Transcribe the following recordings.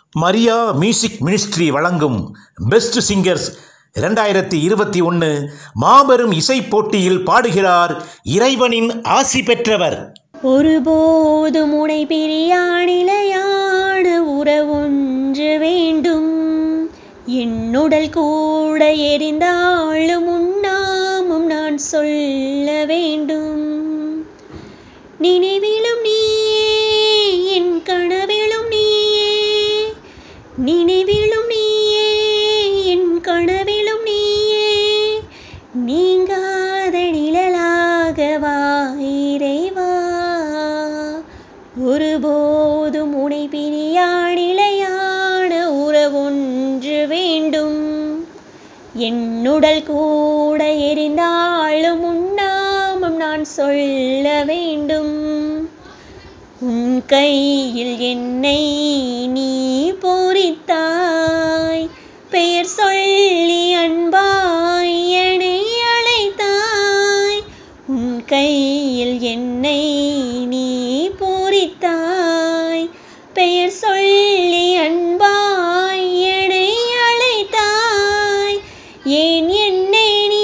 Maria music ministry வழங்கும் best singers இரண்டாயிரத்தி இருபத்தி ஒன்று மாபெரும் இசைப் போட்டியில் பாடுகிறார் இறைவனின் ஆசி பெற்றவர் ஒருபோதும் உனை பிரியாணிலையான உறவொன்று வேண்டும் என்னுடல் கூட எரிந்தாலும் உண்ணாமும் நான் சொல்ல வேண்டும் நினைவிலும் நீயே என் கனவிலும் நீயே நினைவிலும் நீயே என் கனவிலும் நீயே நீங்காத நிழலாக வா இறைவா ஒருபோதும் உனை பிரியாணிலையான உறவொன்று வேண்டும் என்னுடல் கூட எரிந்தாலும் உண்ணாமம் நான் சொல்ல வேண்டும் உன் கையில் என்னை நீ பொறித்தாய் பெயர் சொல்லி அன்பாய் என்னை அழைத்தாய் உன் கையில் என்னை நீ பொறித்தாய் பெயர் சொல்லி அன்பாய் என்னை அழைத்தாய் ஏன் என்னை நீ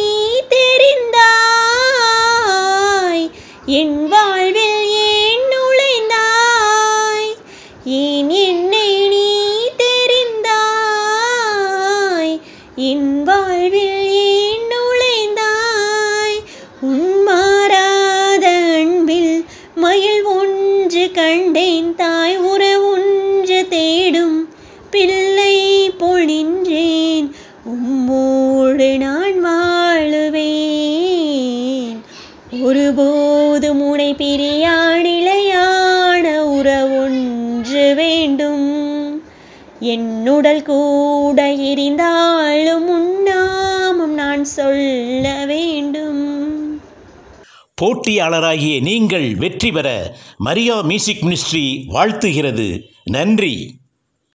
தெரிந்தாய் என் வாழ்வில் ஏன் நுழைந்தாய் ஏன் என்னை நீ தெரிந்தாய் என் வாழ்வில் ஏன் நுழைந்தாய் உன் மாறாத அன்பில் மயில் ஒன்று கண்டேன் தாய் உறவொன்று தேடும் பிள்ளை போல் நின்றேன் உம்மோடு நான் வாழுவேன் ஒருபோதும் உனை பிரியாணிலையான உறவொன்று வேண்டும் என்னுடல் கூட எரிந்தாலும் உண்ணாமும் நான் சொல்ல வேண்டும் போட்டியாளராகிய நீங்கள் வெற்றி பெற மரியா மியூசிக் மினிஸ்ட்ரி வாழ்த்துகிறது நன்றி